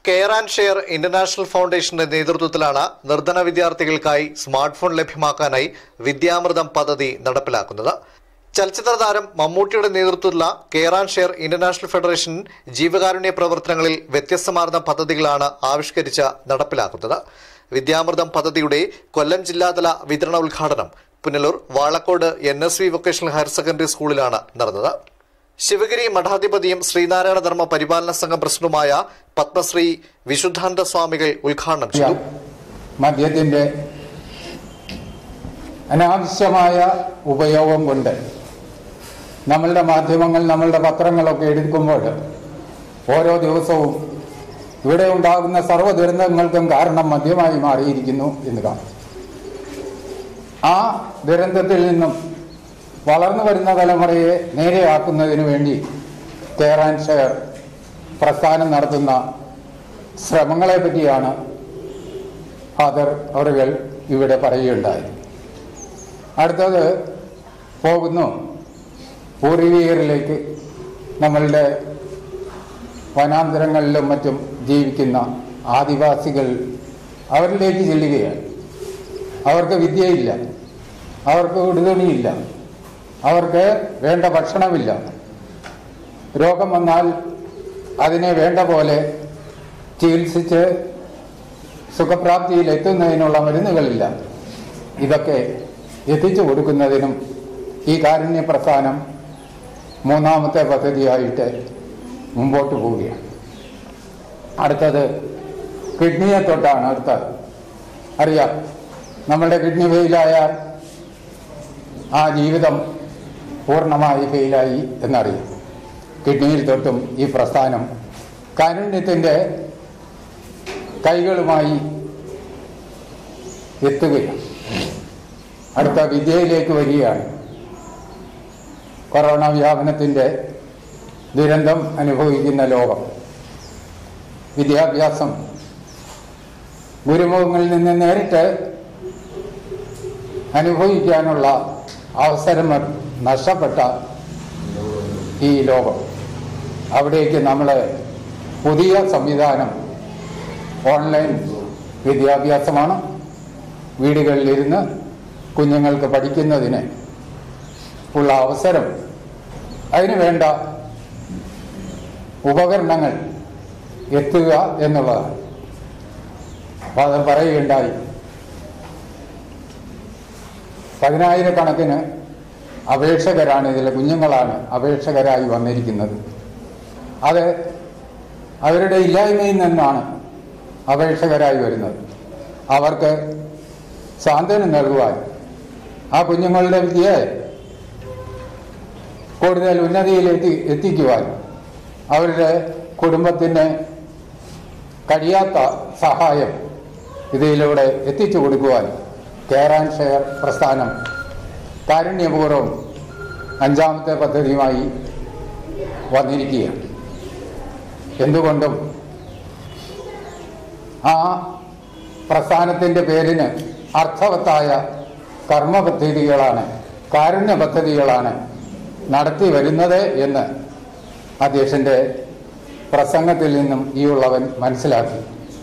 care and share international ഫൗണ്ടേഷന്റെ നേതൃത്വത്തിലാണ് നിർധന വിദ്യാർത്ഥികൾക്കായി സ്മാർട്ട് ഫോൺ ലഭ്യമാക്കാനായി വിദ്യാമൃതം പദ്ധതി നടപ്പിലാക്കുന്നത് ചലച്ചിത്ര താരം മമ്മൂട്ടിയുടെ നേതൃത്വത്തിലുള്ള care and share international federation ജീവകാരുണ്യ പ്രവർത്തനങ്ങളിൽ വ്യത്യസ്തമാർന്ന പദ്ധതികളാണ് ആവിഷ്കരിച്ച് നടപ്പിലാക്കുന്നത് വിദ്യാമൃതം പദ്ധതിയുടെ കൊല്ലം ജില്ലാതല വിതരണ ഉദ്ഘാടനം Punalur Valakode N S V vocational higher secondary സ്കൂളിലാണ് നടന്നത് ശിവഗിരി മഠാധിപതിയും ശ്രീനാരായണ ധർമ്മ പരിപാലന സംഘം പ്രസിഡന്റുമായ പത്മശ്രീ വിശുദ്ധാനന്ദ സ്വാമികൾ ഉദ്ഘാടനം ചെയ്തു മദ്യത്തിൻ്റെ അനാവശ്യമായ ഉപയോഗം കൊണ്ട് നമ്മളുടെ മാധ്യമങ്ങൾ നമ്മളുടെ പത്രങ്ങളൊക്കെ എടുക്കുമ്പോൾ ഓരോ ദിവസവും ഇവിടെ ഉണ്ടാകുന്ന സർവ്വ ദുരന്തങ്ങൾക്കും കാരണം മദ്യമായി മാറിയിരിക്കുന്നു എന്ന് കാണും ആ ദുരന്തത്തിൽ നിന്നും വളർന്നു വരുന്ന തലമുറയെ നേരെയാക്കുന്നതിന് വേണ്ടി കെയർ ആൻഡ് ഷെയർ പ്രസ്ഥാനം നടത്തുന്ന ശ്രമങ്ങളെ പറ്റിയാണ് ഫാദർ അവറുകൾ ഇവിടെ പറയുകയുണ്ടായത് അടുത്തത് പോകുന്നു പൂർവികരിലേക്ക് നമ്മളുടെ വനാന്തരങ്ങളിലും മറ്റും ജീവിക്കുന്ന ആദിവാസികൾ അവരിലേക്ക് ചെല്ലുകയാണ് അവർക്ക് വിദ്യയില്ല അവർക്ക് ഉടുതുണിയില്ല അവർക്ക് വേണ്ട ഭക്ഷണമില്ല രോഗം വന്നാൽ അതിനെ വേണ്ട പോലെ ചികിത്സിച്ച് സുഖപ്രാപ്തിയിൽ എത്തുന്നതിനുള്ള മരുന്നുകളില്ല ഇതൊക്കെ എത്തിച്ചു കൊടുക്കുന്നതിനും ഈ കാരുണ്യ പ്രസ്ഥാനം മൂന്നാമത്തെ പദ്ധതിയായിട്ട് മുമ്പോട്ട് പോവുകയാണ് അടുത്തത് കിഡ്നിയെ തൊട്ടാണ് അടുത്തത് അറിയാം നമ്മളുടെ കിഡ്നി ഫെയിലായാൽ ആ ജീവിതം പൂർണ്ണമായി ഫെയിലായി എന്നറിയാം കിഡ്നിയിൽ തൊട്ടും ഈ പ്രസ്ഥാനം കാരുണ്യത്തിൻ്റെ കൈകളുമായി എത്തുകയാണ് അടുത്ത വിദ്യയിലേക്ക് വരികയാണ് കൊറോണ വ്യാപനത്തിൻ്റെ ദുരന്തം അനുഭവിക്കുന്ന ലോകം വിദ്യാഭ്യാസം ഗുരുമുഖങ്ങളിൽ നിന്ന് നേരിട്ട് അനുഭവിക്കാനുള്ള അവസരം നഷ്ടപ്പെട്ട ഈ ലോകം അവിടേക്ക് നമ്മൾ പുതിയ സംവിധാനം ഓൺലൈൻ വിദ്യാഭ്യാസമാണ് വീടുകളിലിരുന്ന് കുഞ്ഞുങ്ങൾക്ക് പഠിക്കുന്നതിന് ഉള്ള അവസരം അതിന് വേണ്ട ഉപകരണങ്ങൾ എത്തുക എന്നുള്ളതാണ് ഫാദർ പറയുകയുണ്ടായി പതിനായിരക്കണക്കിന് അപേക്ഷകരാണ് ഇതിലെ കുഞ്ഞുങ്ങളാണ് അപേക്ഷകരായി വന്നിരിക്കുന്നത് അത് അവരുടെ ഇല്ലായ്മയിൽ നിന്നാണ് അപേക്ഷകരായി വരുന്നത് അവർക്ക് സാന്ത്വനം നൽകുവാൻ ആ കുഞ്ഞുങ്ങളുടെ വിദ്യയെ കൂടുതൽ ഉന്നതിയിലെത്തി എത്തിക്കുവാൻ അവരുടെ കുടുംബത്തിന് കഴിയാത്ത സഹായം ഇതിലൂടെ എത്തിച്ചു കൊടുക്കുവാൻ കെയർ ആൻഡ് ഷെയർ പ്രസ്ഥാനം കാരുണ്യപൂർവ്വം അഞ്ചാമത്തെ പദ്ധതിയുമായി വന്നിരിക്കുകയാണ് എന്തുകൊണ്ടും ആ പ്രസ്ഥാനത്തിൻ്റെ പേരിന് അർത്ഥവത്തായ കർമ്മ പദ്ധതികളാണ് കാരുണ്യ പദ്ധതികളാണ് നടത്തി വരുന്നത് എന്ന് അധ്യക്ഷൻ്റെ പ്രസംഗത്തിൽ നിന്നും ഈ ഉള്ളവൻ മനസ്സിലാക്കി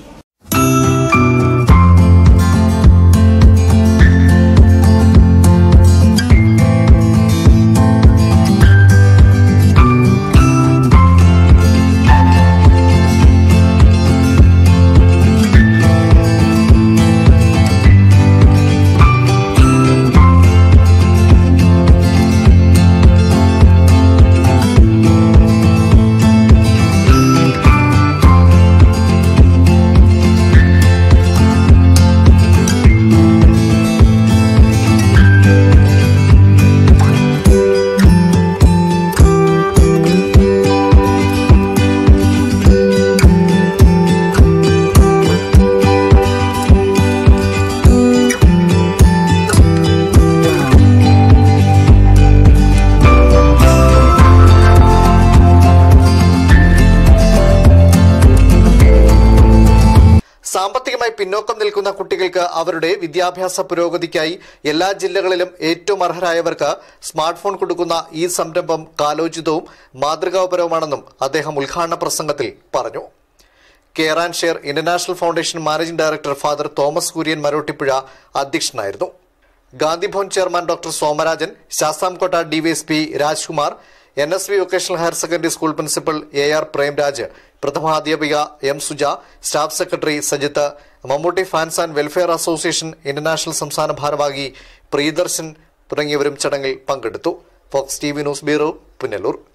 സാമ്പത്തികമായി പിന്നോക്കം നിൽക്കുന്ന കുട്ടികൾക്ക് അവരുടെ വിദ്യാഭ്യാസ പുരോഗതിക്കായി എല്ലാ ജില്ലകളിലും ഏറ്റവും അർഹരായവർക്ക് സ്മാർട്ട് ഫോൺ കൊടുക്കുന്ന ഈ സംരംഭം കാലോചിതവും മാതൃകാപരവുമാണെന്നും അദ്ദേഹം ഉദ്ഘാടന പ്രസംഗത്തിൽ പറഞ്ഞു care and share international foundation managing director father Thomas Kurian Marottippuzha അധ്യക്ഷനായിരുന്നു Gandhibhavan chairman doctor Somarajan Sasthamcotta DYSP Rajkumar N S V vocational higher secondary school principal A R Premraj പ്രഥമാധ്യാപിക M Suja staff secretary Sajith Mammootty fans and welfare association international സംസ്ഥാന ഭാരവാഹി പ്രിയദർശൻ തുടങ്ങിയവരും ചടങ്ങിൽ പങ്കെടുത്തു Fox T V news bureau Punalur